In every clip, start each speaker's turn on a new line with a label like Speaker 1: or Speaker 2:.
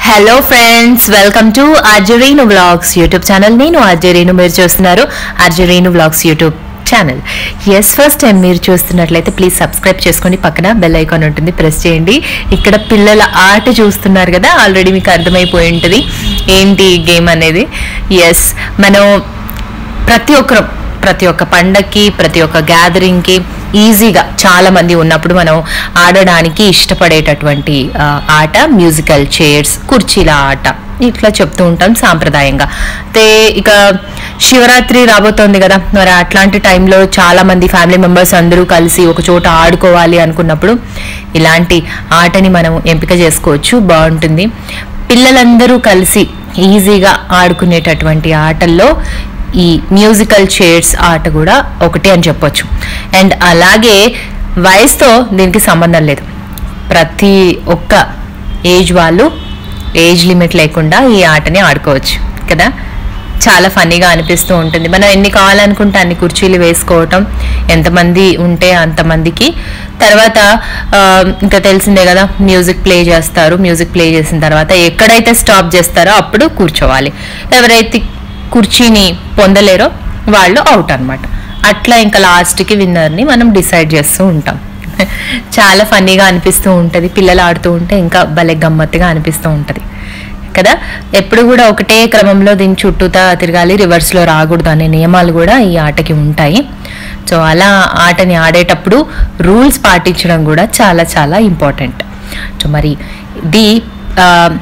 Speaker 1: hello friends welcome to అర్జరీను vlogs YouTube channel నేను అర్జరీను మీరు చూస్తున్నారు అర్జరీను వ్లాగ్స్ యూట్యూబ్ ఛానల్ ఎస్ ఫస్ట్ టైం మీరు చూస్తున్నట్లయితే ప్లీజ్ సబ్స్క్రైబ్ చేసుకోండి పక్కన బెల్ ఐకాన్ ఉంటుంది ప్రెస్ చేయండి ఇక్కడ పిల్లల ఆట చూస్తున్నారు కదా ఆల్రెడీ మీకు అర్థమైపోయి ఉంటుంది ఏంటి గేమ్ అనేది ఎస్ మనం ప్రతి ఒక్కరు ప్రతి ఒక్క పండక్కి ప్రతి ఒక్క గ్యాదరింగ్కి ఈజీగా చాలా మంది ఉన్నప్పుడు మనం ఆడడానికి ఇష్టపడేటటువంటి ఆ, ఆట మ్యూజికల్ చైర్స్ కుర్చీల ఆట ఇట్లా చెప్తూ ఉంటాం సాంప్రదాయంగా అయితే ఇక శివరాత్రి రాబోతోంది కదా మరి అట్లాంటి టైంలో చాలా మంది ఫ్యామిలీ మెంబర్స్ అందరూ కలిసి ఒక చోట ఆడుకోవాలి అనుకున్నప్పుడు ఇలాంటి ఆటని మనం ఎంపిక చేసుకోవచ్చు బాగుంటుంది పిల్లలందరూ కలిసి ఈజీగా ఆడుకునేటటువంటి ఆటల్లో ఈ మ్యూజికల్ చైర్స్ ఆట కూడా ఒకటి అని చెప్పొచ్చు అండ్ అలాగే వయసుతో దీనికి సంబంధం లేదు ప్రతి ఒక్క ఏజ్ వాళ్ళు ఏజ్ లిమిట్ లేకుండా ఈ ఆటని ఆడుకోవచ్చు కదా చాలా ఫన్నీగా అనిపిస్తూ ఉంటుంది మనం ఎన్ని కావాలనుకుంటే అన్ని కుర్చీలు వేసుకోవటం ఎంతమంది ఉంటే అంతమందికి తర్వాత ఆ, ఇంకా తెలిసిందే కదా మ్యూజిక్ ప్లే చేస్తారు మ్యూజిక్ ప్లే చేసిన తర్వాత ఎక్కడైతే స్టాప్ చేస్తారో అప్పుడు కూర్చోవాలి ఎవరైతే కుర్చీని పొందలేరో వాళ్ళు అవుట్ అన్నమాట అట్లా ఇంకా లాస్ట్కి విన్నర్ని మనం డిసైడ్ చేస్తూ ఉంటాం చాలా ఫన్నీగా అనిపిస్తూ ఉంటుంది పిల్లలు ఆడుతూ ఉంటే ఇంకా భలే గమ్మత్తుగా అనిపిస్తూ ఉంటుంది కదా ఎప్పుడు కూడా ఒకటే క్రమంలో దీని చుట్టూతా తిరగాలి రివర్స్లో రాకూడదు అనే నియమాలు కూడా ఈ ఆటకి ఉంటాయి సో అలా ఆటని ఆడేటప్పుడు రూల్స్ పాటించడం కూడా చాలా చాలా ఇంపార్టెంట్ సో మరి ఇది ఆ,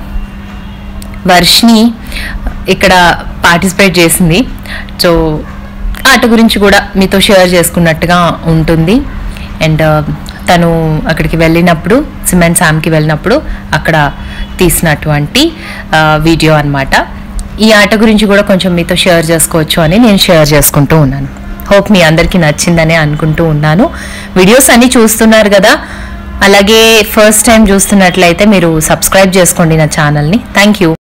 Speaker 1: వర్షిని ఇక్కడ పార్టిసిపేట్ చేసింది సో ఆట గురించి కూడా మీతో షేర్ చేసుకున్నట్టుగా ఉంటుంది అండ్ తను అక్కడికి వెళ్ళినప్పుడు సిమెంట్ శామ్కి వెళ్ళినప్పుడు అక్కడ తీసినటువంటి ఆ, వీడియో అన్నమాట ఈ ఆట గురించి కూడా కొంచెం మీతో షేర్ చేసుకోవచ్చు అని నేను షేర్ చేసుకుంటూ ఉన్నాను హోప్ మీ అందరికీ నచ్చిందని అనుకుంటూ ఉన్నాను వీడియోస్ అన్నీ చూస్తున్నారు కదా అలాగే ఫస్ట్ టైం చూస్తున్నట్లయితే మీరు సబ్స్క్రైబ్ చేసుకోండి నా ఛానల్ని థ్యాంక్ యూ